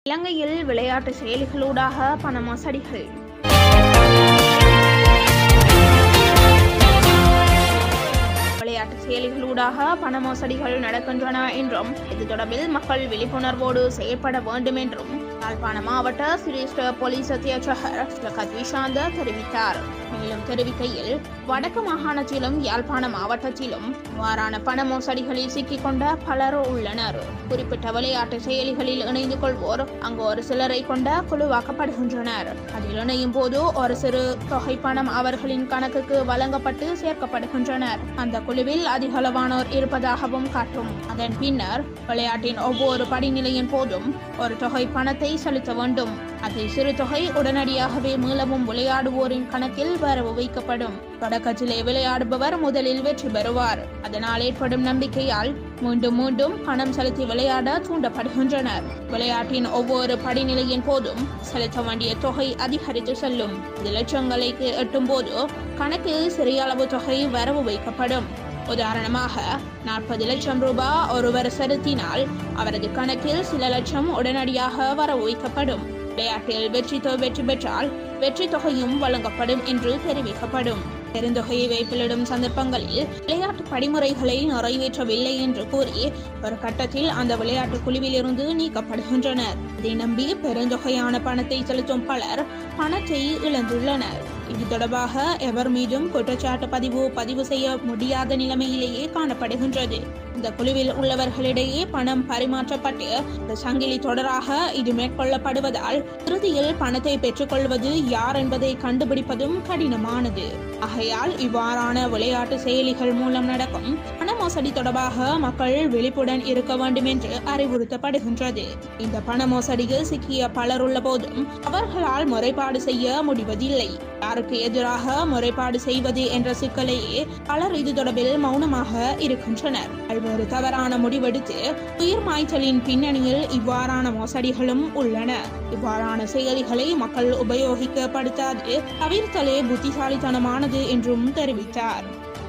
இலங்கையில் விளையாட்டு செயலிகளூடாக பண மோசடிகள் விளையாட்டு செயலிகளூடாக பண மோசடிகள் நடக்கின்றன என்றும் இது தொடர்பில் மக்கள் விழிப்புணர்வோடு செயற்பட வேண்டும் என்றும் யாழ்ப்பாண மாவட்ட சிரேஷ்ட போலீஸ் அத்தியட்சகர் ஜகத் விஷாந்த தெரிவித்தார் மேலும் தெரிவிக்கையில் வடக்கு மாகாணத்திலும் யாழ்ப்பாண மாவட்டத்திலும் இவ்வாறான பண மோசடிகளில் சிக்கிக்கொண்ட பலர் உள்ளனர் குறிப்பிட்ட விளையாட்டு செயலிகளில் இணைந்து கொள்வோர் அங்கு ஒரு சிலரை கொண்ட குழுவாக்கப்படுகின்றனர் அதில் இணையும் போது ஒரு சிறு தொகை பணம் அவர்களின் கணக்குக்கு வழங்கப்பட்டு சேர்க்கப்படுகின்றனர் அந்த குழுவில் அதிகளவானோர் இருப்பதாகவும் காட்டும் அதன் பின்னர் விளையாட்டின் ஒவ்வொரு படிநிலையின் போதும் ஒரு தொகை பணத்தை செலுத்த வேண்டும் அதில் சிறு தொகை உடனடியாகவே மீளவும் விளையாடுவோரின் கணக்கில் வரவு வைக்கப்படும் தொடக்கத்திலே விளையாடுபவர் முதலில் வெற்றி பெறுவார் அதனால் ஏற்படும் நம்பிக்கையால் மீண்டும் மீண்டும் பணம் செலுத்தி விளையாட தூண்டப்படுகின்றனர் விளையாட்டின் ஒவ்வொரு படிநிலையின் போதும் செலுத்த வேண்டிய தொகை அதிகரித்து செல்லும் இது லட்சங்களுக்கு எட்டும் போது கணக்கில் சிறிய அளவு தொகை வரவு வைக்கப்படும் உதாரணமாக நாற்பது லட்சம் ரூபாய் ஒருவர் செலுத்தினால் அவரது கணக்கில் சில லட்சம் உடனடியாக வரவு வைக்கப்படும் விளையாட்டில் வெற்றி தொ- வெற்றி பெற்றால் வெற்றி தொகையும் வழங்கப்படும் என்று தெரிவிக்கப்படும் பெருந்தொகையை வைப்பிலிடும் சந்தர்ப்பங்களில் விளையாட்டு படிமுறைகளை நிறைவேற்றவில்லை என்று கூறி ஒரு கட்டத்தில் அந்த விளையாட்டு குழுவிலிருந்து நீக்கப்படுகின்றனர் இதை நம்பி பெருந்தொகையான பணத்தை செலுத்தும் பலர் பணத்தை இழந்துள்ளனர் இது தொடர்பாக எவர் மீதும் குற்றச்சாட்டு பதிவு பதிவு செய்ய முடியாத நிலைமையிலேயே காணப்படுகின்றது இந்த குழுவில் உள்ளவர்களிடையே பணம் பரிமாற்றப்பட்டு இந்த சங்கிலி தொடராக இது மேற்கொள்ளப்படுவதால் இறுதியில் பணத்தை பெற்றுக்கொள்வது யார் என்பதை கண்டுபிடிப்பதும் கடினமானது ஆகையால் இவ்வாறான விளையாட்டு செயலிகள் மூலம் நடக்கும் பண மோசடி தொடர்பாக மக்கள் விழிப்புடன் இருக்க வேண்டும் என்று அறிவுறுத்தப்படுகின்றது இந்த பண மோசடியில் சிக்கிய பலர் உள்ள போதும் அவர்களால் முறைப்பாடு செய்ய முடிவதில்லை யாருக்கு எதிராக முறைப்பாடு செய்வது என்ற சிக்கலையே பலர் இது தொடர்பில் மௌனமாக இருக்கின்றனர் பல்வேறு தவறான முடிவெடுத்து உயிர் மாய்ச்சலின் பின்னணியில் இவ்வாறான மோசடிகளும் உள்ளன இவ்வாறான செயலிகளை மக்கள் உபயோகிக்கப்படுத்தாது தவிர்த்தலே புத்திசாலித்தனமானது என்றும் தெரிவித்தார்